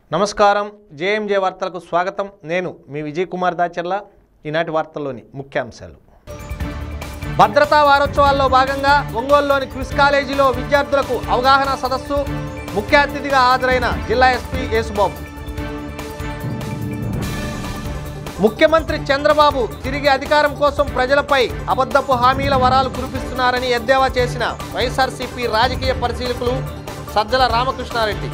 నమస్కారం జేఎంజే వార్తలకు స్వాగతం నేను మీ విజయ్ కుమార్ దాచర్ల ఈనాటి వార్తల్లోని ముఖ్యాంశాలు భద్రతా వారోత్సవాల్లో భాగంగా ఒంగోలులోని క్విజ్ కాలేజీలో విద్యార్థులకు అవగాహన సదస్సు ముఖ్య అతిథిగా హాజరైన జిల్లా ఎస్పీ యేసుబాబు ముఖ్యమంత్రి చంద్రబాబు తిరిగి అధికారం కోసం ప్రజలపై అబద్ధపు హామీల వరాలు కురిపిస్తున్నారని ఎద్దేవా చేసిన వైఎస్ఆర్సీపీ రాజకీయ పరిశీలకులు సజ్జల రామకృష్ణారెడ్డి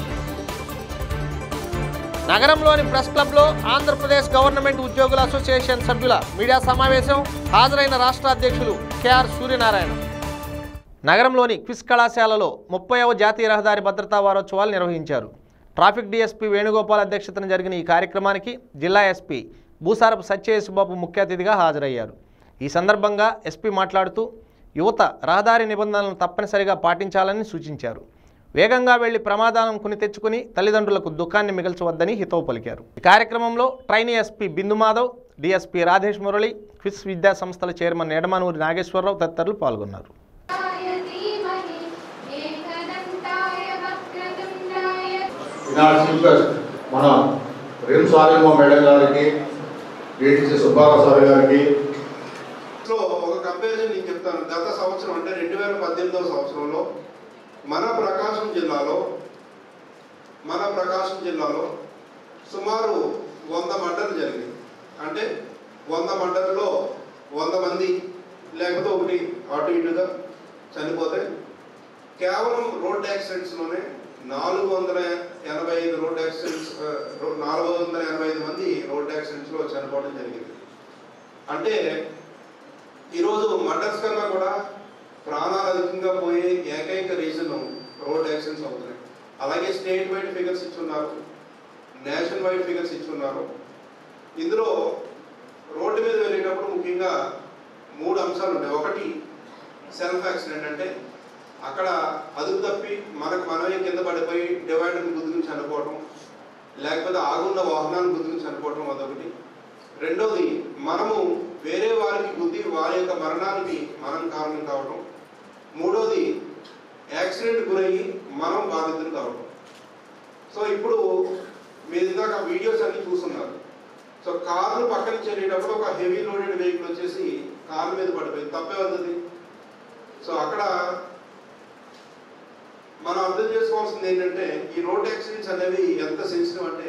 నగరంలోని ప్రెస్ క్లబ్లో ఆంధ్రప్రదేశ్ గవర్నమెంట్ ఉద్యోగుల అసోసియేషన్ సభ్యుల మీడియా సమావేశం హాజరైన రాష్ట్ర అధ్యక్షులు కెఆర్ సూర్యనారాయణ నగరంలోని క్విస్ కళాశాలలో ముప్పైవ జాతీయ రహదారి భద్రతా వారోత్సవాలు నిర్వహించారు ట్రాఫిక్ డీఎస్పీ వేణుగోపాల్ అధ్యక్షతన జరిగిన ఈ కార్యక్రమానికి జిల్లా ఎస్పీ భూసారపు సత్యయేసుబాబు ముఖ్య అతిథిగా హాజరయ్యారు ఈ సందర్భంగా ఎస్పీ మాట్లాడుతూ యువత రహదారి నిబంధనలను తప్పనిసరిగా పాటించాలని సూచించారు వేగంగా వెళ్లి ప్రమాదాలను కొని తెచ్చుకుని తల్లిదండ్రులకు దుఃఖాన్ని మిగల్చవద్దని హితవు పలికారు ఈ కార్యక్రమంలో trainee SP Bindu Madhav DSP Radhesh Murali QIS విద్యా సంస్థల చైర్మన్ ఎడమనూరి నాగేశ్వరరావు తదితరులు పాల్గొన్నారు य धीमहि एकदन्ताय वक्रतुण्डाय ఈనాడు చీఫ్ గెస్ట్ మన రిమ్ సారేమో మేడం గారికి డిటిసి సుబ్బారావు సార్ గారికి సో ఒక కంపారిజన్ నేను చెప్తాను గత సంవత్సరం అంటే రెండు వేల పద్దెనిమిదవ సంవత్సరంలో మన ప్రకాశం జిల్లాలో మన ప్రకాశం జిల్లాలో సుమారు వంద మర్డర్లు జరిగాయి అంటే వంద మర్డర్లో వంద మంది లేకపోతే ఒకటి అటు ఇటుగా చనిపోతే కేవలం రోడ్ యాక్సిడెంట్స్లోనే నాలుగు వందల ఎనభై ఐదు రోడ్ యాక్సిడెంట్స్ ఆ, రో- నాలుగు వందల ఎనభై ఐదు మంది రోడ్ యాక్సిడెంట్స్లో చనిపోవడం జరిగింది అంటే ఈరోజు మర్డర్స్ కన్నా కూడా ప్రాణాలు అధికంగా పోయే ఏకైక రీజన్ రోడ్ యాక్సిడెంట్స్ అవుతున్నాయి అలాగే స్టేట్ వైడ్ ఫిగర్స్ ఇచ్చున్నారు నేషనల్ వైడ్ ఫిగర్స్ ఇచ్చున్నారు ఇందులో రోడ్డు మీద వెళ్ళేటప్పుడు ముఖ్యంగా మూడు అంశాలు ఉంటాయి ఒకటి సెల్ఫ్ యాక్సిడెంట్ అంటే అక్కడ అదుపు తప్పి మనకు మనమే కింద పడిపోయి డివైడర్ని గుద్దుకుని చనిపోవటం లేకపోతే ఆగున్న వాహనాన్ని గుద్దుకుని చనిపోవటం అదొకటి రెండోది మనము వేరే వారికి గుద్ది వారి యొక్క మరణానికి మనం కారణం కావడం మూడోది యాక్సిడెంట్ గురయ్యి మనం బాధితులు కావడం సో ఇప్పుడు మీరు ఇందాక వీడియోస్ అన్ని చూస్తున్నారు సో కారు పక్క నుంచి వెళ్ళేటప్పుడు ఒక హెవీ లోడెడ్ వెహికల్ వచ్చేసి కారు మీద పడిపోయింది తప్పే వస్తుంది సో అక్కడ మనం అర్థం చేసుకోవాల్సింది ఏంటంటే ఈ రోడ్ యాక్సిడెంట్స్ అనేవి ఎంత సెన్సిటివ్ అంటే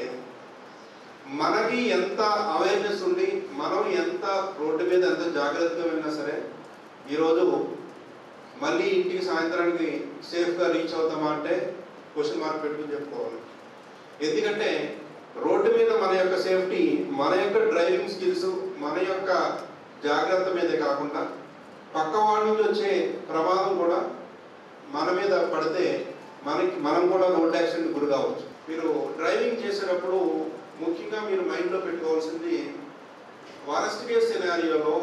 మనకి ఎంత అవేర్నెస్ ఉండి మనం ఎంత రోడ్డు మీద ఎంత జాగ్రత్తగా వెళ్ళినా సరే ఈరోజు మళ్ళీ ఇంటికి సాయంత్రానికి సేఫ్గా రీచ్ అవుతామా అంటే క్వశ్చన్ మార్క్ పెట్టుకుని చెప్పుకోవాలి ఎందుకంటే రోడ్డు మీద మన యొక్క సేఫ్టీ మన యొక్క డ్రైవింగ్ స్కిల్స్ మన యొక్క జాగ్రత్త మీదే కాకుండా పక్క వాళ్ళ నుంచి వచ్చే ప్రమాదం కూడా మన మీద పడితే మనకి మనం కూడా రోడ్ యాక్సిడెంట్ గురి కావచ్చు మీరు డ్రైవింగ్ చేసేటప్పుడు ముఖ్యంగా మీరు మైండ్లో పెట్టుకోవాల్సింది వరస్ట్ కేస్ సినారియోలో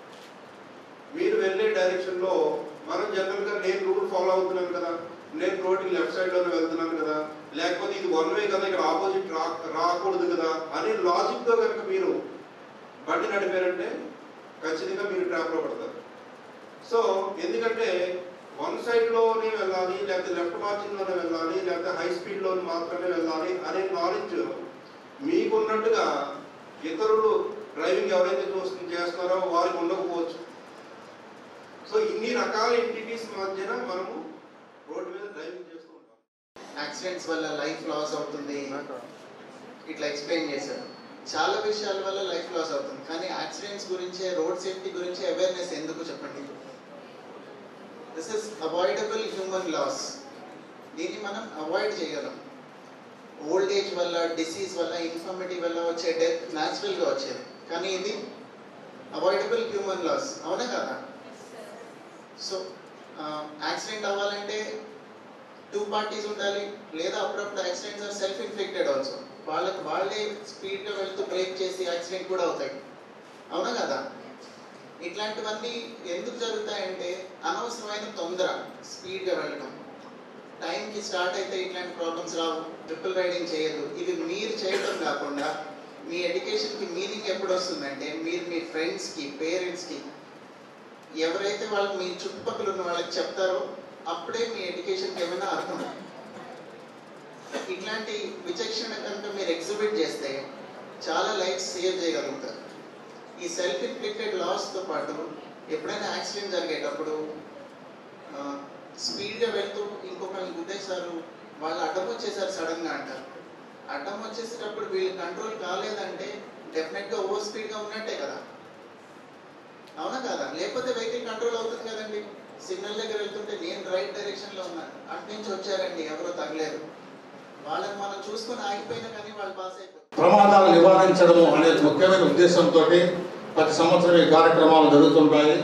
మీరు వెళ్ళే డైరెక్షన్లో మనం జనరల్గా నేను రూల్ ఫాలో అవుతున్నాను కదా నేను రోడ్కి లెఫ్ట్ సైడ్లోనే వెళ్తున్నాను కదా లేకపోతే ఇది వన్ వే కదా ఇక్కడ ఆపోజిట్ రా రాకూడదు కదా అనే లాజిక్తో కనుక మీరు బండి నడిపారంటే ఖచ్చితంగా మీరు ట్రాప్లో పడతారు సో ఎందుకంటే వన్ సైడ్ లోనే వెళ్ళాలి లేకపోతే లెఫ్ట్ మార్జిన్ లోనే వెళ్ళాలి లేకపోతే హై స్పీడ్ లో మాత్రమే వెళ్ళాలి అనే నాలెడ్జ్ మీకున్నట్టుగా ఇతరులు డ్రైవింగ్ ఎవరైతే చూస్తు చేస్తున్నారో వారికి ఉండకపోవచ్చు సో ఇన్ని రకాల ఎంటిటీస్ మధ్యన మనము రోడ్డు మీద డ్రైవింగ్ చేస్తూ ఉంటాం యాక్సిడెంట్స్ వల్ల లైఫ్ లాస్ అవుతుంది ఇట్లా ఎక్స్ప్లెయిన్ చేశారు చాలా విషయాల వల్ల లైఫ్ లాస్ అవుతుంది కానీ యాక్సిడెంట్స్ గురించే రోడ్ సేఫ్టీ గురించి అవేర్నెస్ ఎందుకు చెప్పండి this is avoidable human loss దీన్ని మనం అవాయిడ్ చేయగలం ఓల్డ్ ఏజ్ వల్ల డిసీజ్ వల్ల ఇన్ఫర్మిటీ వల్ల వచ్చే డెత్ న్యాచురల్గా వచ్చేది కానీ ఇది అవాయిడబుల్ హ్యూమన్ లాస్ అవునా కదా సో యాక్సిడెంట్ అవ్వాలంటే టూ పార్టీస్ ఉండాలి లేదా అప్పుడప్పుడు accidents are self infected also వాళ్ళకి వాళ్ళే స్పీడ్గా వెళ్తూ బ్రేక్ చేసి యాక్సిడెంట్ కూడా అవుతాయి అవునా కదా ఇట్లాంటివన్నీ ఎందుకు జరుగుతాయంటే అనవసరమైన తొందర స్పీడ్గా వెళ్ళడం టైంకి స్టార్ట్ అయితే ఇట్లాంటి ప్రాబ్లమ్స్ రావు ట్రిపుల్ రైడింగ్ చేయదు ఇది మీరు చేయడం కాకుండా మీ ఎడ్యుకేషన్కి మీనింగ్ ఎప్పుడు వస్తుందంటే మీరు మీ ఫ్రెండ్స్కి పేరెంట్స్కి ఎవరైతే వాళ్ళు మీ చుట్టుపక్కల ఉన్న వాళ్ళకి చెప్తారో అప్పుడే మీ ఎడ్యుకేషన్కి ఏమైనా అర్థం ఇట్లాంటి విచక్షణ కనుక మీరు ఎగ్జిబిట్ చేస్తే చాలా లైఫ్స్ సేవ్ చేయగలుగుతారు ఈ సెల్ఫ్ ఇన్ఫ్లిక్టెడ్ లాస్తో పాటు ఎప్పుడైనా యాక్సిడెంట్ జరిగేటప్పుడు ఆ, స్పీడ్గా వెళ్తూ ఇంకొకరిని గుద్దేశారు వాళ్ళు అడ్డం వచ్చేసారు సడన్గా అంటారు అడ్డం వచ్చేసేటప్పుడు వీళ్ళు కంట్రోల్ కాలేదంటే డెఫినెట్గా ఓవర్ స్పీడ్గా ఉన్నట్టే కదా అవునా కదా లేకపోతే వెహికల్ కంట్రోల్ అవుతుంది కదండి సిగ్నల్ దగ్గర వెళ్తుంటే నేను రైట్ డైరెక్షన్లో ఉన్నాను అటు నుంచి వచ్చారండి ఎవరో తగలేదు వాళ్ళని మనం చూసుకొని ఆగిపోయినా కానీ వాళ్ళు పాస్ అయిపోతారు ప్రమాదాలు నివారించడం అనే ముఖ్యమైన ఉద్దేశంతో ప్రతి సంవత్సరం ఈ కార్యక్రమాలు జరుగుతుంటాయి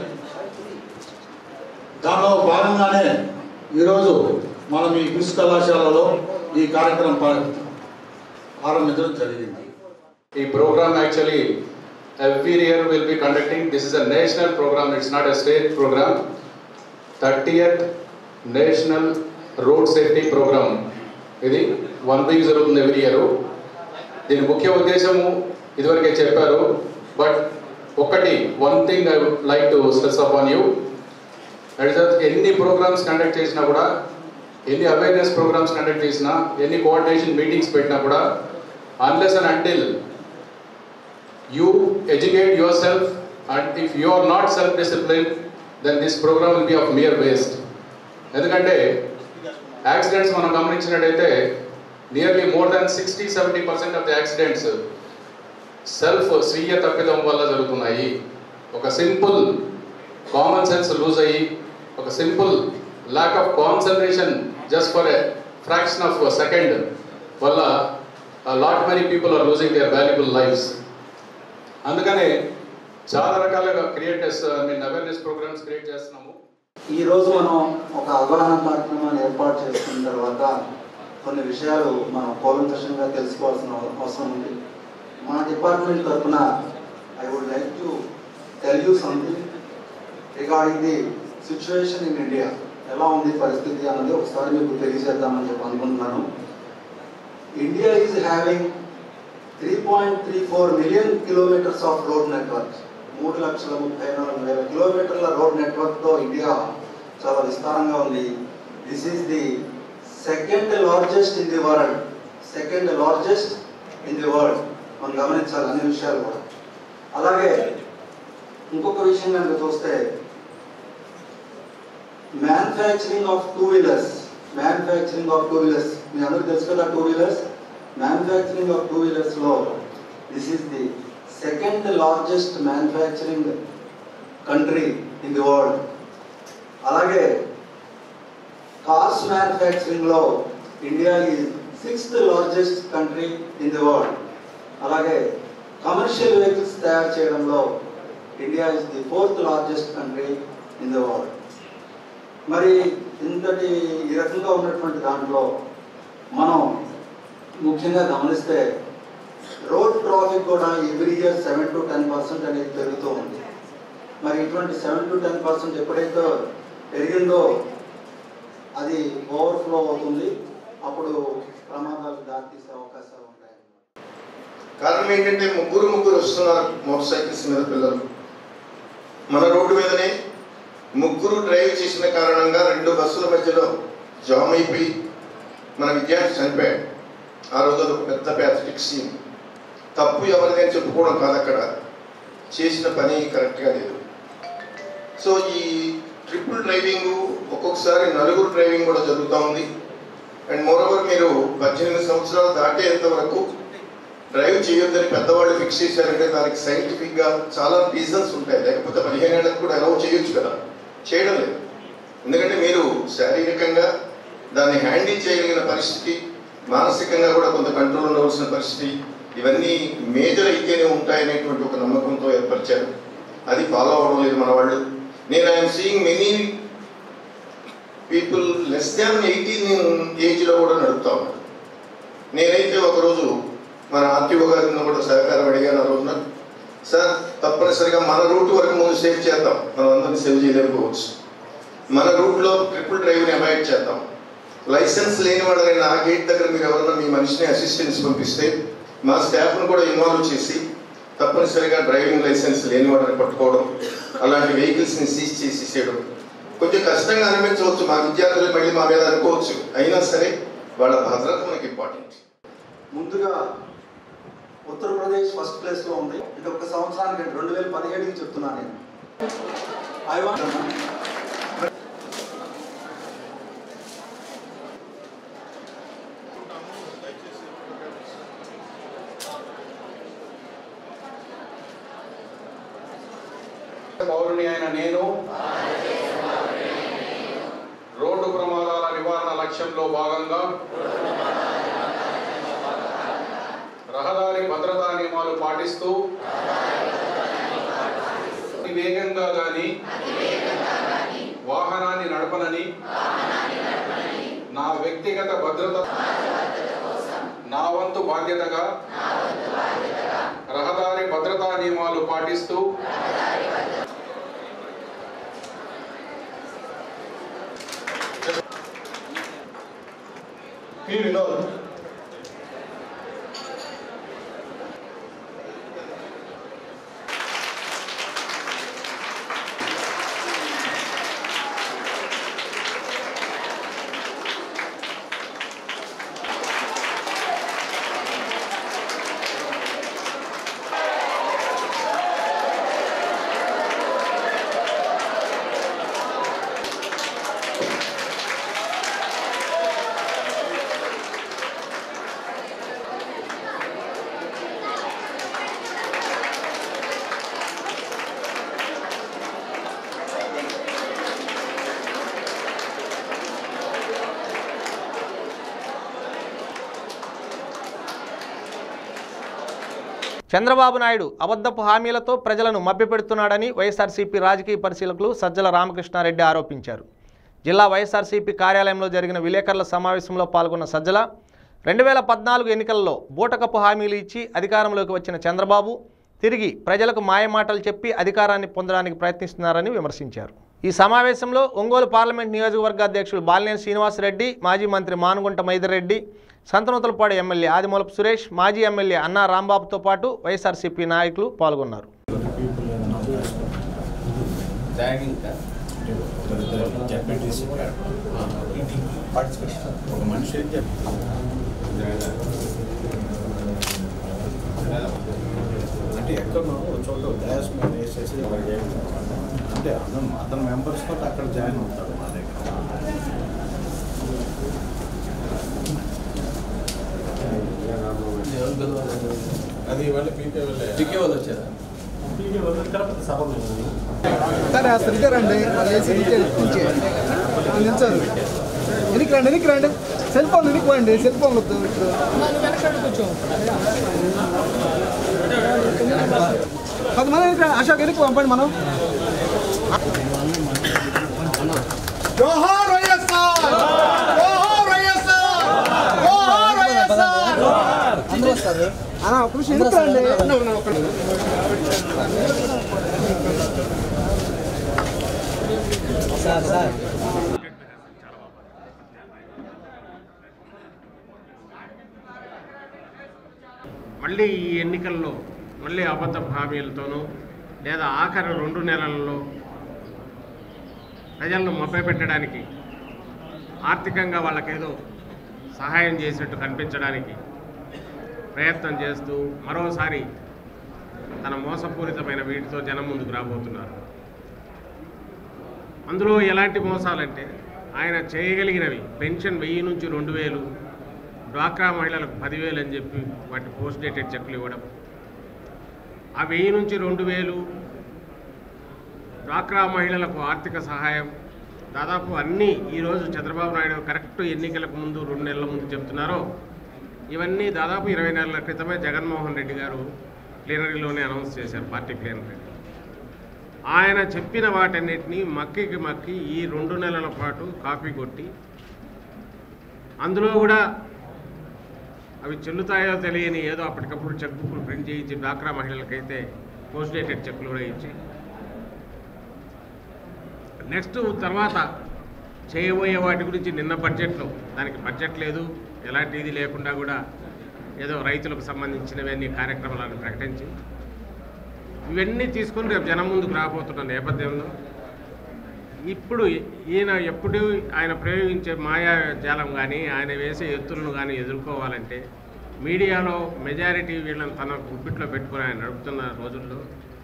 దానిలో భాగంగానే ఈరోజు మనం ఈ క్విజ్ కళాశాలలో ఈ కార్యక్రమం ప్రా- ప్రారంభించడం జరిగింది The program actually every year will be conducting. This is a national program. It's not a state program. 30th National Road Safety Program. ఇది వన్ వీక్ జరుగుతుంది ఎవ్రీ ఇయర్ దీని ముఖ్య ఉద్దేశము ఇదివరకే చెప్పారు బట్ ఒకటి one thing I would like to stress up on you ఎన్ని programmes conduct చేసినా కూడా ఎన్ని అవేర్నెస్ ప్రోగ్రామ్స్ కండక్ట్ చేసినా ఎన్ని కోఆర్డినేషన్ మీటింగ్స్ పెట్టినా కూడా unless and until you educate yourself and if you are not self-disciplined then this program will be of mere waste ఎందుకంటే accidents మనం గమనించినట్టయితే nearly more than sixty seventy percent of the accidents self స్వీయ తప్పిదం వల్ల జరుగుతున్నాయి ఒక simple common sense lose అయ్యి ఒక simple lack of concentration just for a fraction of second వల్ల lot many people are losing their valuable lifes అందుకనే చాలా రకాలుగా క్రియేట్ చేస్తా I mean awareness programmes create చేస్తున్నాము ఈ రోజు మనం ఒక అవగాహన కార్యక్రమాన్ని ఏర్పాటు చేసుకున్న తర్వాత కొన్ని విషయాలు మనం కూలంకషంగా తెలుసుకోవాల్సిన అవ- అవసరం ఉంది మా డిపార్ట్మెంట్ తరఫున I would like to tell you something regarding the situation in India ఎలా ఉంది పరిస్థితి అన్నది ఒకసారి మీకు తెలియజేద్దామని చెప్పి అనుకుంటున్నాను India is having three point three four million kilometres of road network మూడు లక్షల ముప్పై నాలుగు వేల కిలోమీటర్ల రోడ్ నెట్వర్క్తో ఇండియా చాలా విస్తారంగా ఉంది this is the second largest in the world second largest in the world మనం గమనించాలి అన్ని విషయాలు కూడా అలాగే ఇంకొక విషయం కనుక చూస్తే manufacturing of two wheelers manufacturing of two wheelers మీ అందరికీ తెలుసు కదా two wheelers manufacturing of two wheelers లో this is the second largest manufacturing country in the world అలాగే కార్స్ మ్యానుఫ్యాక్చరింగ్ లో India is sixth largest country in the world అలాగే commercial vehicles తయారు చేయడంలో India is the fourth largest country in the world మరి ఇంతటి ఈ రకంగా ఉన్నటువంటి దాంట్లో మనం ముఖ్యంగా గమనిస్తే రోడ్ ట్రాఫిక్ కూడా every year seven to ten percent అనేది పెరుగుతూ ఉంది మరి ఇటువంటి సెవెన్ టు టెన్ పర్సెంట్ ఎప్పుడైతే పెరిగిందో అది ఓవర్ఫ్లో అవుతుంది అప్పుడు ప్రమాదాలకు దారితీసే అవకాశాలు ఉంటాయి కారణం ఏంటంటే ముగ్గురు ముగ్గురు వస్తున్నారు మోటార్ సైకిల్స్ మీద పిల్లలు మన రోడ్డు మీదనే ముగ్గురు డ్రైవ్ చేసిన కారణంగా రెండు బస్సుల మధ్యలో జామ్ అయిపోయి మన విద్యార్థి చనిపోయాడు ఆ రోజు అది ఒక పెద్ద ప్యాథటిక్ సీన్ తప్పు ఎవరిది అని చెప్పుకోవడం కాదు అక్కడ చేసిన పని కరెక్ట్గా లేదు సో ఈ ట్రిపుల్ డ్రైవింగ్ ఒక్కొక్కసారి నలుగురు డ్రైవింగ్ కూడా జరుగుతూ ఉంది అండ్ మోరోవర్ మీరు పద్దెనిమిది సంవత్సరాలు దాటేంత వరకు డ్రైవ్ చేయొద్దని పెద్దవాళ్ళు ఫిక్స్ చేశారంటే దానికి సైంటిఫిక్ గా చాలా రీజన్స్ ఉంటాయి లేకపోతే పదిహేను ఏళ్ళకి కూడా అలౌ చేయొచ్చు కదా చేయడం లేదు ఎందుకంటే మీరు శారీరకంగా దాన్ని హ్యాండిల్ చేయగలిగిన పరిస్థితి మానసికంగా కూడా కొంత కంట్రోల్ ఉండవలసిన పరిస్థితి ఇవన్నీ మేజర్ అయితేనే ఉంటాయనేటువంటి ఒక నమ్మకంతో ఏర్పరిచారు అది ఫాలో అవడం లేదు మన వాళ్ళు నేను I'm seeing many people less than eighteen ఏజ్లో కూడా నడుపుతా ఉన్నారు నేనైతే ఒకరోజు మన ఆర్టీఓ గారిని కూడా సహకారం అడిగాను ఆ రోజున సార్ తప్పనిసరిగా మన రూట్ వరకు ముందు సేవ్ చేద్దాం మనం అందరినీ సేవ్ చేయలేకపోవచ్చు మన రూట్లో ట్రిపుల్ డ్రైవ్ని అవాయిడ్ చేద్దాం లైసెన్స్ లేని వాళ్ళని ఆ గేట్ దగ్గర మీరు ఎవరన్నా మీ మనిషిని అసిస్టెన్స్ పంపిస్తే మా స్టాఫ్ను కూడా ఇన్వాల్వ్ చేసి తప్పనిసరిగా డ్రైవింగ్ లైసెన్స్ లేని వాళ్ళని పట్టుకోవడం అలాంటి వెహికల్స్ని సీజ్ చేసేసేయడం కొంచెం కష్టంగా అనిపించవచ్చు మా విద్యార్థులు మళ్ళీ మా మీద అనుకోవచ్చు అయినా సరే వాళ్ళ భద్రత మనకి ఇంపార్టెంట్ ముందుగా ఉత్తరప్రదేశ్ ఫస్ట్ ప్లేస్ లో ఉంది ఇది ఒక సంవత్సరానికి రెండు వేల పదిహేడుకి చెప్తున్నాను నేను ఐ వాంట్ పౌరుని అయిన నేను రోడ్డు ప్రమాదాల నివారణ లక్ష్యంలో భాగంగా రహదారి భద్రతా నియమాలు పాటిస్తూ అతి వేగంగా గాని వాహనాన్ని నడపనని నా వ్యక్తిగత భద్రత నా వంతు బాధ్యతగా రహదారి భద్రతా నియమాలు పాటిస్తూ పి వినోద్ చంద్రబాబు నాయుడు అబద్ధపు హామీలతో ప్రజలను మభ్యపెడుతున్నాడని వైఎస్ఆర్సీపీ రాజకీయ పరిశీలకులు సజ్జల రామకృష్ణారెడ్డి ఆరోపించారు జిల్లా వైఎస్ఆర్సీపీ కార్యాలయంలో జరిగిన విలేకరుల సమావేశంలో పాల్గొన్న సజ్జల రెండు వేల పద్నాలుగు ఎన్నికల్లో బూటకపు హామీలు ఇచ్చి అధికారంలోకి వచ్చిన చంద్రబాబు తిరిగి ప్రజలకు మాయమాటలు చెప్పి అధికారాన్ని పొందడానికి ప్రయత్నిస్తున్నారని విమర్శించారు ఈ సమావేశంలో ఒంగోలు పార్లమెంట్ నియోజకవర్గ అధ్యక్షులు బాలినేని శ్రీనివాసరెడ్డి మాజీ మంత్రి మానుగుంట మైదరెడ్డి సంతనూతలపాడు ఎమ్మెల్యే ఆదిమూలపు సురేష్ మాజీ ఎమ్మెల్యే అన్నా రాంబాబుతో పాటు వైఎస్ఆర్సీపీ నాయకులు పాల్గొన్నారు ఒక మనిషి ఏం చెప్ప అంటే ఎక్కడో ఒక చోట గ్యాస్ మీద వేసేసి అక్కడ చేయాలి అంటే అతను అతని మెంబర్స్ తోటి అక్కడ జాయిన్ అవుతాడు మా దగ్గర అది ఇవాళ పీకే వెళ్ళే పీకే వాళ్ళు వచ్చారా సరే అసలు ఇదే రండి వాళ్ళు వేసి ఇదే ఇచ్చే. వాళ్ళు నిల్చోరు వెనక్కి రండి వెనక్కి రండి సెల్ ఫోన్ వెనక్కి పోయండి సెల్ ఫోన్ వద్దు ఇప్పుడు పది మంది వెనక్కి రండి. అశోక్ వెనక్కి పంపండి మనం జోహార్ వైఎస్ఆర్ జోహార్ వైఎస్ఆర్ జోహార్ వైఎస్ఆర్ అందరూ వస్తారు అన్న ఒక నిమిషం వెనక్కి రండి సార్ సార్ మళ్ళీ ఈ ఎన్నికల్లో మళ్ళీ అబద్ధ హామీలతోనూ లేదా ఆఖరి రెండు నెలల్లో ప్రజలను మభ్యపెట్టడానికి ఆర్థికంగా వాళ్ళకేదో సహాయం చేసినట్టు కనిపించడానికి ప్రయత్నం చేస్తూ మరోసారి తన మోసపూరితమైన వీటితో జనం ముందుకు రాబోతున్నారు అందులో ఎలాంటి మోసాలంటే ఆయన చేయగలిగినవి పెన్షన్ వెయ్యి నుంచి రెండు వేలు డ్వాక్రా మహిళలకు పదివేలు అని చెప్పి వాటి పోస్ట్ డేటెడ్ చెక్కులు ఇవ్వడం ఆ వెయ్యి నుంచి రెండు వేలు డ్వాక్రా మహిళలకు ఆర్థిక సహాయం దాదాపు అన్నీ ఈరోజు చంద్రబాబు నాయుడు కరెక్ట్ ఎన్నికలకు ముందు రెండు నెలల ముందు చెప్తున్నారో ఇవన్నీ దాదాపు ఇరవై నెలల క్రితమే జగన్మోహన్ రెడ్డి గారు ప్లీనరీలోనే అనౌన్స్ చేశారు పార్టీ ప్లీనరీ ఆయన చెప్పిన వాటన్నిటినీ మక్కికి మక్కి ఈ రెండు నెలల పాటు కాపీ కొట్టి అందులో కూడా అవి చెల్లుతాయో తెలియని ఏదో అప్పటికప్పుడు చెక్ బుక్లు ప్రింట్ చేయించి డ్వాక్రా మహిళలకైతే పోస్ట్ డేటెడ్ చెక్లు కూడా ఇచ్చి నెక్స్ట్ తర్వాత చేయబోయే వాటి గురించి నిన్న బడ్జెట్లో దానికి బడ్జెట్ లేదు ఎలాంటి ఇది లేకుండా కూడా ఏదో రైతులకు సంబంధించినవన్నీ కార్యక్రమాలను ప్రకటించి ఇవన్నీ తీసుకొని రేపు జనం ముందుకు రాబోతున్న నేపథ్యంలో ఇప్పుడు ఈయన ఎప్పుడు ఆయన ప్రయోగించే మాయా జాలం కానీ ఆయన వేసే ఎత్తులను కానీ ఎదుర్కోవాలంటే మీడియాలో మెజారిటీ వీళ్ళని తన గుప్పిట్లో పెట్టుకుని ఆయన నడుపుతున్న రోజుల్లో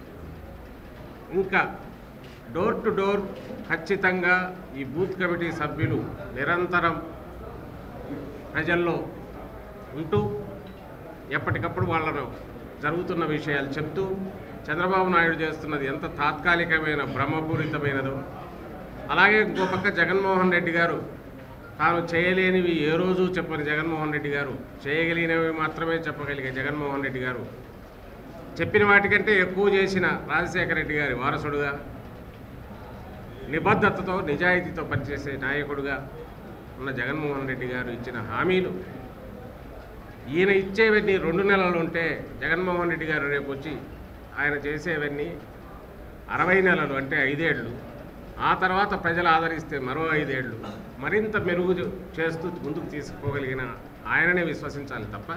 ఇంకా డోర్ టు డోర్ ఖచ్చితంగా ఈ బూత్ కమిటీ సభ్యులు నిరంతరం ప్రజల్లో ఉంటూ ఎప్పటికప్పుడు వాళ్ళను జరుగుతున్న విషయాలు చెప్తూ చంద్రబాబు నాయుడు చేస్తున్నది ఎంత తాత్కాలికమైన భ్రమపూరితమైనదో అలాగే ఇంకో పక్క జగన్మోహన్ రెడ్డి గారు తాను చేయలేనివి ఏ రోజు చెప్పని జగన్మోహన్ రెడ్డి గారు చేయగలిగినవి మాత్రమే చెప్పగలిగే జగన్మోహన్ రెడ్డి గారు చెప్పిన వాటికంటే ఎక్కువ చేసిన రాజశేఖర రెడ్డి గారి వారసుడుగా నిబద్ధతతో నిజాయితీతో పనిచేసే నాయకుడుగా ఉన్న జగన్మోహన్ రెడ్డి గారు ఇచ్చిన హామీలు ఈయన ఇచ్చేవన్నీ రెండు నెలలు ఉంటే జగన్మోహన్ రెడ్డి గారు రేపు వచ్చి ఆయన చేసేవన్నీ అరవై నెలలు అంటే ఐదేళ్ళు ఆ తర్వాత ప్రజలు ఆదరిస్తే మరో ఐదేళ్ళు మరింత మెరుగు చేస్తూ ముందుకు తీసుకోగలిగిన ఆయననే విశ్వసించాలి తప్ప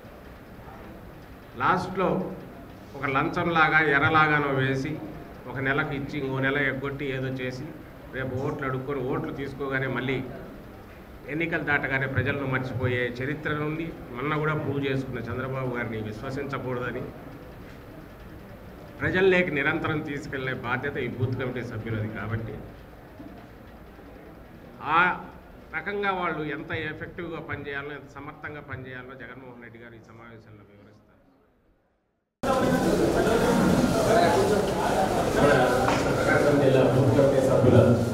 లాస్ట్లో ఒక లంచంలాగా ఎర్రలాగానో వేసి ఒక నెలకు ఇచ్చి ఇంకో నెల ఎగ్గొట్టి ఏదో చేసి రేపు ఓట్లు అడుక్కొని ఓట్లు తీసుకోగానే మళ్ళీ ఎన్నికలు దాటగానే ప్రజలను మర్చిపోయే చరిత్ర నుండి మొన్న కూడా ప్రూవ్ చేసుకున్న చంద్రబాబు గారిని విశ్వసించకూడదని ప్రజల్లోకి నిరంతరం తీసుకెళ్లే బాధ్యత ఈ బూత్ కమిటీ సభ్యులది కాబట్టి ఆ రకంగా వాళ్ళు ఎంత ఎఫెక్టివ్గా పనిచేయాలో ఎంత సమర్థంగా పనిచేయాలో జగన్మోహన్ రెడ్డి గారు ఈ సమావేశంలో వివరిస్తారు ప్రకాశం జిల్లా బూత్ కమిటీ సభ్యుల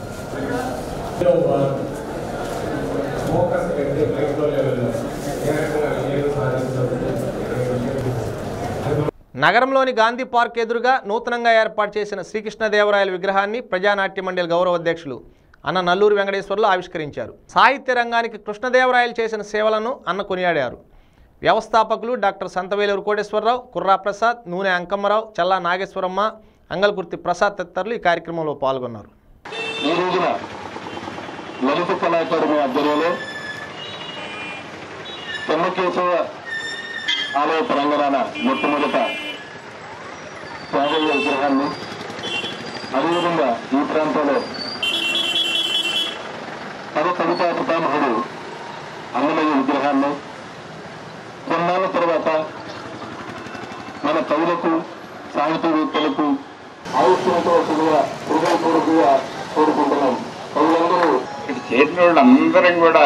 ఫోకస్ పెట్టి మైక్రో లెవెల్లో ఏ రకంగా విజయం సాధించారు నగరంలోని గాంధీ పార్క్ ఎదురుగా నూతనంగా ఏర్పాటు చేసిన శ్రీకృష్ణదేవరాయల విగ్రహాన్ని ప్రజానాట్య మండలి గౌరవ అధ్యక్షులు అన్న నల్లూరు వెంకటేశ్వర్లు ఆవిష్కరించారు సాహిత్య రంగానికి కృష్ణదేవరాయలు చేసిన సేవలను అన్న కొనియాడారు వ్యవస్థాపకులు డాక్టర్ సంతవేలూరు కోటేశ్వరరావు కుర్రా ప్రసాద్ నూనె అంకమ్మరావు చల్లా నాగేశ్వరమ్మ అంగల్కుర్తి ప్రసాద్ తదితరులు ఈ కార్యక్రమంలో పాల్గొన్నారు ఈ రోజున లలిత కళాకారుని ఆధ్వర్యంలో చెన్నకేశవ ఆలయ ప్రాంగణాన మొట్టమొదట త్యాగయ్య విగ్రహాన్ని అదేవిధంగా ఈ ప్రాంతంలో పద కవితా పితామహుడు అన్నమయ్య విగ్రహాన్ని కొన్నాళ్ళ తర్వాత మన కవులకు సాహితీవేత్తలకు ఆవిష్కరించవలసిందిగా హృదయపూర్వకంగా కోరుకుంటున్నాం కవులందరూ ఇక్కడ చేరిన వాళ్ళందరం కూడా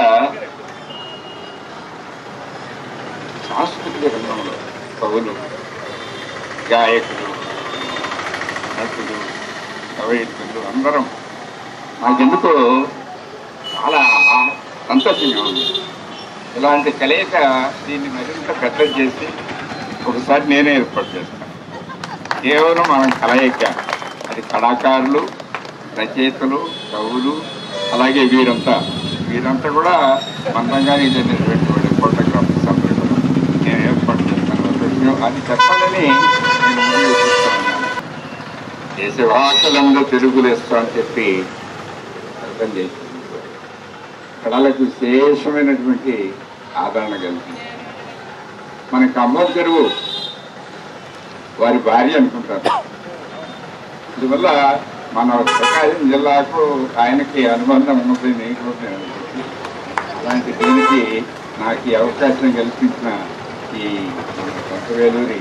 సాంస్కృతిక రంగంలో కవులు గాయకులు నటులు కవయిత్రులు అందరం నాకెందుకో చాలా సంతోషంగా ఉంది ఇలాంటి కలయిక దీన్ని మరింత పెద్ద చేసి ఒకసారి నేనే ఏర్పాటు చేస్తాను కేవలం మనం కలయిక అది కళాకారులు రచయితలు కవులు అలాగే వీరంతా వీరంతా కూడా మందంగానే చెందినటువంటి ఫోటోగ్రాఫర్స్ అందరూ కూడా నేను ఏర్పాటు చేస్తాను ఒక విషయం అది చెప్పాలని నేను ముందు చూస్తున్నాను దేశ భాషలందు తెలుగు లెస్స అని చెప్పి అర్థం చేసింది కళలకు విశేషమైనటువంటి ఆదరణ కలిగింది మనకి అమ్మోరు చెరువు వారి భార్య అనుకుంటారు అందువల్ల మన ప్రకాశం జిల్లాకు ఆయనకి అనుబంధం ఉన్నది నేను కూడా నేను అనుకుంటున్నాను. అలాంటి దీనికి నాకు ఈ అవకాశం కల్పించిన ఈ కొంతవేలూరి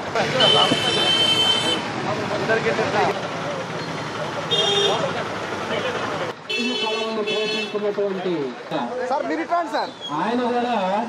పోషించుకున్నటువంటి సార్ మీరు ఇట్లాండి సార్ ఆయన కూడా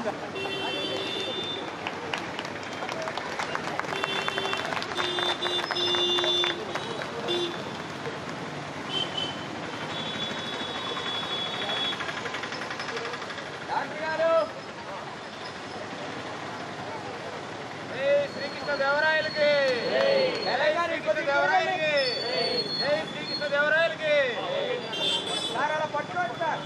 శ్రీకృష్ణదేవరాయలకి శ్రీకృష్ణదేవరాయలకి జై శ్రీకృష్ణదేవరాయలకి సార్ అలా పట్టుకోండి సార్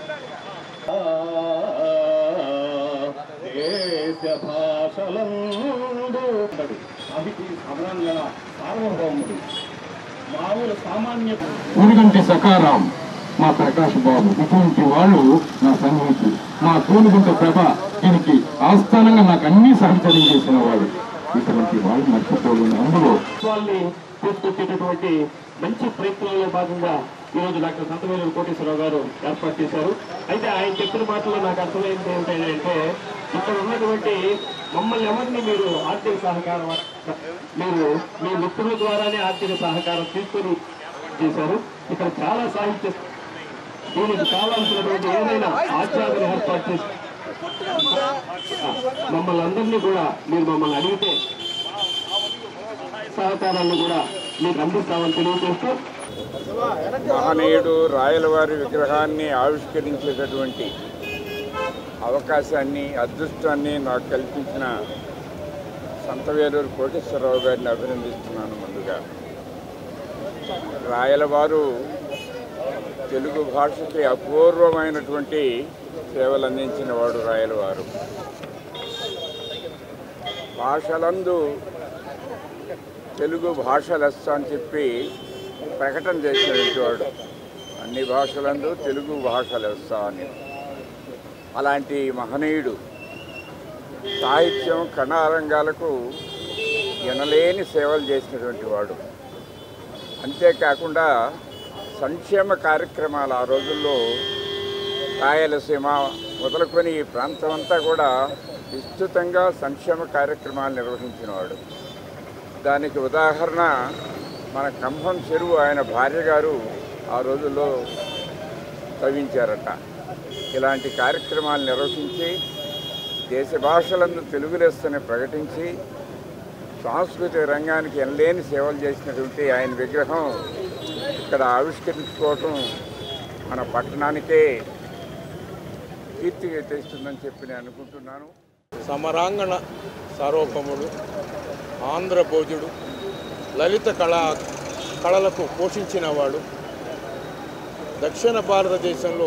దేశ భాషలందు సాహితీ సమరంగణ సార్వభౌముడు మామూలు సామాన్య ఊరిగంటి సకారాం మా ప్రకాష్ బాబు ఇటువంటి వాళ్ళు నా సన్నిహితులు మా తూనుగుంట ప్రభ దీనికి ఆస్థానంగా నాకు అన్ని సహచర్యం చేసిన వాడు ఇటువంటి వాళ్ళు మర్చిపోలేదు అందులో వాళ్ళని తీసుకొచ్చేటటువంటి మంచి ప్రయత్నంలో భాగంగా ఈరోజు డాక్టర్ సంతవేలు కోటేశ్వరరావు గారు ఏర్పాటు చేశారు అయితే ఆయన చెప్పిన మాటలో నాకు అర్థమైంది ఏంటంటే ఇక్కడ ఉన్నటువంటి మమ్మల్ని ఎవరిని మీరు ఆర్థిక సహకారం మీరు మీ మిత్రుల ద్వారానే ఆర్థిక సహకారం తీసుకొని చేశారు ఇక్కడ చాలా సాహిత్య దీనికి కావాల్సినటువంటి ఏదైనా ఆచారాలు ఏర్పాటు చేసి మమ్మల్ని అందరినీ కూడా మీరు మమ్మల్ని అడిగితే సహకారాన్ని కూడా మీకు అందిస్తామని తెలియజేస్తూ మహనీయుడు రాయలవారి విగ్రహాన్ని ఆవిష్కరించేటటువంటి అవకాశాన్ని అదృష్టాన్ని నాకు కల్పించిన సంతవేలూరు కోటేశ్వరరావు గారిని అభినందిస్తున్నాను ముందుగా రాయలవారు తెలుగు భాషకి అపూర్వమైనటువంటి సేవలు అందించిన వాడు రాయలవారు భాషలందు తెలుగు భాష లెస్స అని చెప్పి ప్రకటన చేసినటువంటి వాడు అన్ని భాషలందు తెలుగు భాష లెస్స అని అలాంటి మహనీయుడు సాహిత్యం కళారంగాలకు ఎనలేని సేవలు చేసినటువంటి వాడు అంతేకాకుండా సంక్షేమ కార్యక్రమాలు ఆ రోజుల్లో రాయలసీమ మొదలుకొని ఈ ప్రాంతం అంతా కూడా విస్తృతంగా సంక్షేమ కార్యక్రమాలు నిర్వహించినవాడు దానికి ఉదాహరణ మన కంభం చెరువు ఆయన భార్య గారు ఆ రోజుల్లో తవ్వించారట ఇలాంటి కార్యక్రమాలు నిర్వహించి దేశ భాషలందు తెలుగు లెస్సని ప్రకటించి సాంస్కృతిక రంగానికి ఎనలేని సేవలు చేసినటువంటి ఆయన విగ్రహం ఇక్కడ ఆవిష్కరించుకోవటం మన పట్టణానికే కీర్తి తెస్తుందని చెప్పి నేను అనుకుంటున్నాను సమరాంగణ సార్వభౌముడు ఆంధ్రభోజుడు లలిత కళా కళలకు పోషించినవాడు దక్షిణ భారతదేశంలో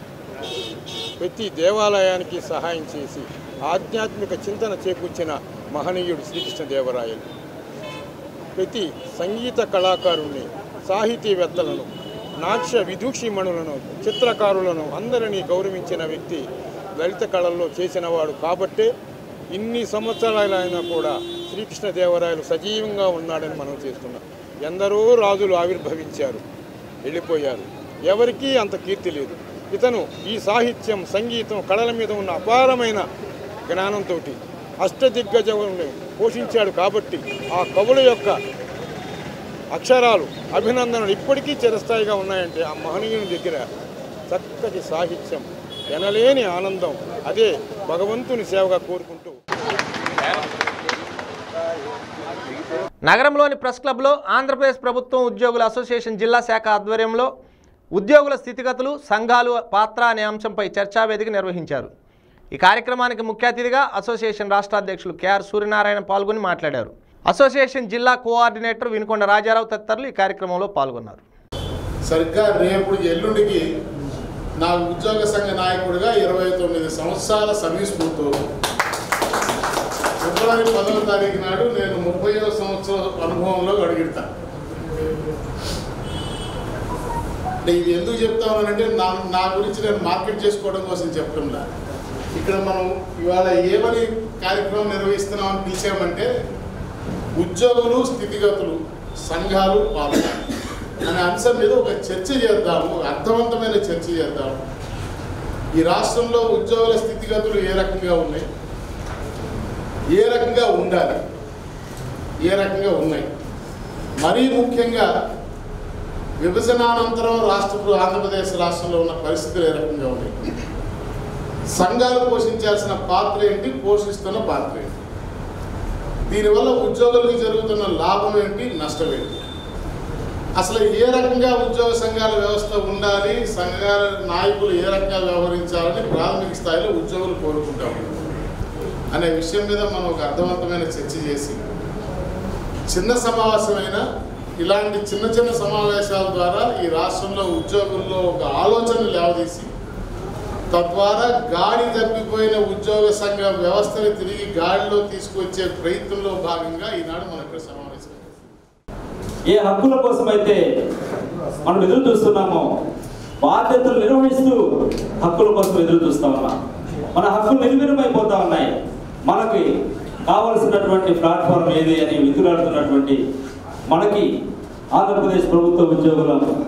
ప్రతి దేవాలయానికి సహాయం చేసి ఆధ్యాత్మిక చింతన చేకూర్చిన మహనీయుడు శ్రీకృష్ణదేవరాయలు ప్రతి సంగీత కళాకారుణ్ణి సాహితీవేత్తలను నాట్య విదూషిమణులను చిత్రకారులను అందరినీ గౌరవించిన వ్యక్తి లలిత కళల్లో చేసినవాడు కాబట్టే ఇన్ని సంవత్సరాలైనా కూడా శ్రీకృష్ణదేవరాయలు సజీవంగా ఉన్నాడని మనం చేస్తున్నాం ఎందరో రాజులు ఆవిర్భవించారు వెళ్ళిపోయారు ఎవరికీ అంత కీర్తి లేదు ఇతను ఈ సాహిత్యం సంగీతం కళల మీద ఉన్న అపారమైన జ్ఞానంతో అష్టదిగ్గజములను పోషించాడు కాబట్టి ఆ కవుల యొక్క అక్షరాలు అభినందనలు ఇప్పటికీ చిరస్థాయిగా ఉన్నాయంటే ఆ మహనీయుని దగ్గర చక్కటి సాహిత్యం ఎనలేని ఆనందం అదే భగవంతుని సేవగా కోరుకుంటూ నగరంలోని ప్రెస్ క్లబ్లో ఆంధ్రప్రదేశ్ ప్రభుత్వం ఉద్యోగుల అసోసియేషన్ జిల్లా శాఖ ఆధ్వర్యంలో ఉద్యోగుల స్థితిగతులు సంఘాలు పాత్ర అనే అంశంపై చర్చా వేదిక నిర్వహించారు ఈ కార్యక్రమానికి ముఖ్య అతిథిగా అసోసియేషన్ రాష్ట్ర అధ్యక్షులు కెఆర్ సూర్యనారాయణ పాల్గొని మాట్లాడారు అసోసియేషన్ జిల్లా కోఆర్డినేటర్ వినుకొండ రాజారావు తదితరులు ఈ కార్యక్రమంలో పాల్గొన్నారు సరిగ్గా రేపు ఎల్లుండికి నా ఉద్యోగ సంఘ నాయకుడిగా ఇరవై తొమ్మిది సంవత్సరాల సర్వీస్ పూర్తవుతుంది ఫిబ్రవరి పదవ తారీఖు నాడు నేను ముప్పైవ సంవత్సరం అనుభవంలో అడుగుతా అంటే ఇది ఎందుకు చెప్తామనంటే నా నా గురించి నేను మార్కెట్ చేసుకోవడం కోసం చెప్పడంలా ఇక్కడ మనం ఇవాళ ఏమని కార్యక్రమం నిర్వహిస్తున్నామని పిలిచామంటే ఉద్యోగులు స్థితిగతులు సంఘాలు పాలన అనే అంశం మీద ఒక చర్చ చేద్దాము ఒక అర్థవంతమైన చర్చ చేద్దాము ఈ రాష్ట్రంలో ఉద్యోగుల స్థితిగతులు ఏ రకంగా ఉన్నాయి ఏ రకంగా ఉండాలి ఏ రకంగా ఉన్నాయి మరీ ముఖ్యంగా విభజనానంతరం రాష్ట్ర ఆంధ్రప్రదేశ్ రాష్ట్రంలో ఉన్న పరిస్థితులు ఏ రకంగా ఉన్నాయి సంఘాలు పోషించాల్సిన పాత్ర ఏంటి పోషిస్తున్న పాత్ర ఏంటి దీనివల్ల ఉద్యోగులకు జరుగుతున్న లాభం ఏంటి నష్టం ఏంటి అసలు ఏ రకంగా ఉద్యోగ సంఘాల వ్యవస్థ ఉండాలి సంఘాల నాయకులు ఏ రకంగా వ్యవహరించాలని ప్రాథమిక స్థాయిలో ఉద్యోగులు కోరుకుంటా ఉన్నారు అనే విషయం మీద మనం ఒక అర్థవంతమైన చర్చ చేసి చిన్న సమావేశమైన ఇలాంటి చిన్న చిన్న సమావేశాల ద్వారా ఈ రాష్ట్రంలో ఉద్యోగుల్లో ఒక ఆలోచన లేవదీసి తద్వారా గాడి తప్పిపోయిన ఉద్యోగ సంఘ వ్యవస్థని తిరిగి గాడిలో తీసుకొచ్చే ప్రయత్నంలో భాగంగా ఈనాడు మనం ఇక్కడ సమావేశం ఏ హక్కుల కోసం అయితే మనం ఎదురు చూస్తున్నామో బాధ్యతలు నిర్వహిస్తూ హక్కుల కోసం ఎదురు చూస్తా ఉన్నాం మన హక్కులు నిర్వీర్యమైపోతా ఉన్నాయి మనకి కావలసినటువంటి ప్లాట్ఫామ్ ఏది అని వితులాడుతున్నటువంటి మనకి ఆంధ్రప్రదేశ్ ప్రభుత్వ ఉద్యోగుల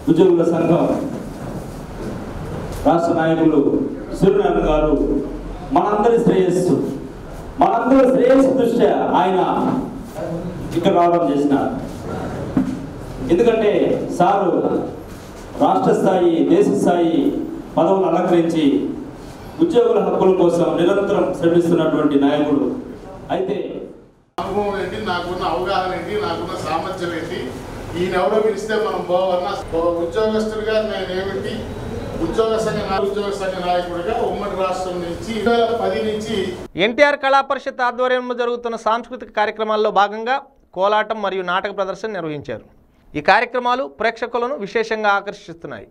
ఉద్యోగుల సంఘం రాష్ట్ర నాయకులు సూర్యనారాయణ గారు మనందరి శ్రేయస్సు మనందరి శ్రేయస్సు దృష్ట్యా ఆయన ఇక్కడ రావడం చేసినారు ఎందుకంటే సారు రాష్ట్ర స్థాయి దేశ స్థాయి పదవులు అలంకరించి ఉద్యోగుల హక్కుల కోసం నిరంతరం శ్రమిస్తున్నటువంటి నాయకుడు అయితే అనుభవం ఏంటి నాకున్న అవగాహన ఏంటి నాకున్న సామర్థ్యం ఏంటి ఈయన ఎవరో పిలిస్తే మనం పోవన్నా ఉద్యోగస్తుడిగా నేనేమిటి ఉద్యోగ సంఘ నా- ఉద్యోగ సంఘ నాయకుడిగా ఉమ్మడి రాష్ట్రం నుంచి రెండు వేల పది నుంచి ఎన్టీఆర్ కళా పరిషత్ ఆధ్వర్యంలో జరుగుతున్న సాంస్కృతిక కార్యక్రమాల్లో భాగంగా కోలాటం మరియు నాటక ప్రదర్శన నిర్వహించారు ఈ కార్యక్రమాలు ప్రేక్షకులను విశేషంగా ఆకర్షిస్తున్నాయి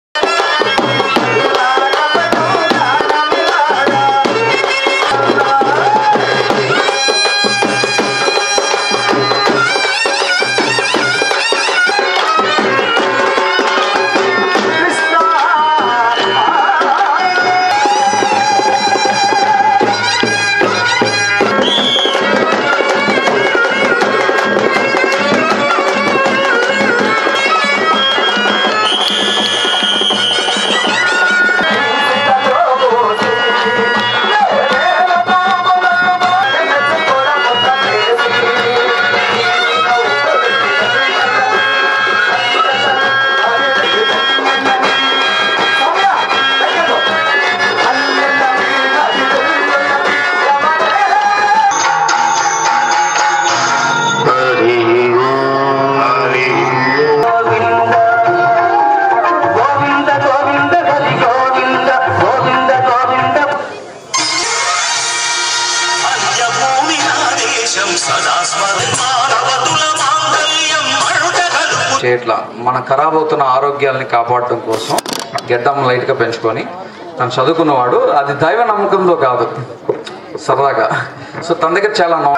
చేయట్లా మన ఖరాబ్ అవుతున్న ఆరోగ్యాల్ని కాపాడటం కోసం గెడ్డం లైట్గా పెంచుకొని తను చదువుకున్నవాడు అది దైవ నమ్మకంతో కాదు సరదాగా సో తన దగ్గర చాలా నో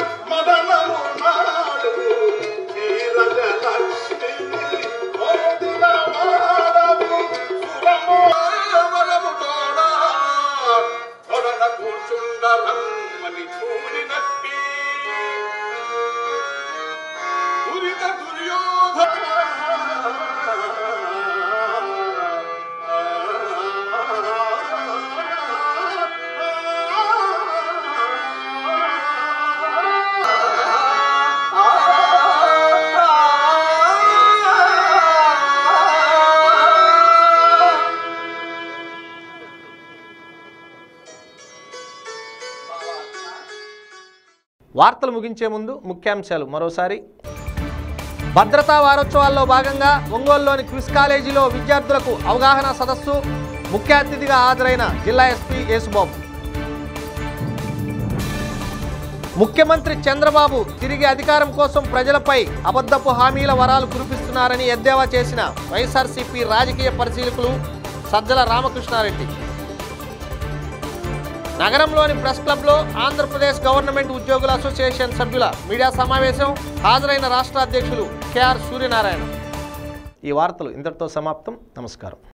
వార్తలు ముగించే ముందు ముఖ్యాంశాలు మరోసారి భద్రతా వారోత్సవాల్లో భాగంగా ఒంగోలులోని క్విజ్ కాలేజీలో విద్యార్థులకు అవగాహన సదస్సు ముఖ్య అతిథిగా హాజరైన జిల్లా ఎస్పీ యేసుబాబు ముఖ్యమంత్రి చంద్రబాబు తిరిగి అధికారం కోసం ప్రజలపై అబద్ధపు హామీల వరాలు కురిపిస్తున్నారని ఎద్దేవా చేసిన వైఎస్ఆర్సీపీ రాజకీయ పరిశీలకులు సజ్జల రామకృష్ణారెడ్డి నగరంలోని ప్రెస్ క్లబ్లో ఆంధ్రప్రదేశ్ గవర్నమెంట్ ఉద్యోగుల అసోసియేషన్ సభ్యుల మీడియా సమావేశం హాజరైన రాష్ట్ర అధ్యక్షులు కెఆర్ సూర్యనారాయణ ఈ వార్తలు ఇంతటితో సమాప్తం నమస్కారం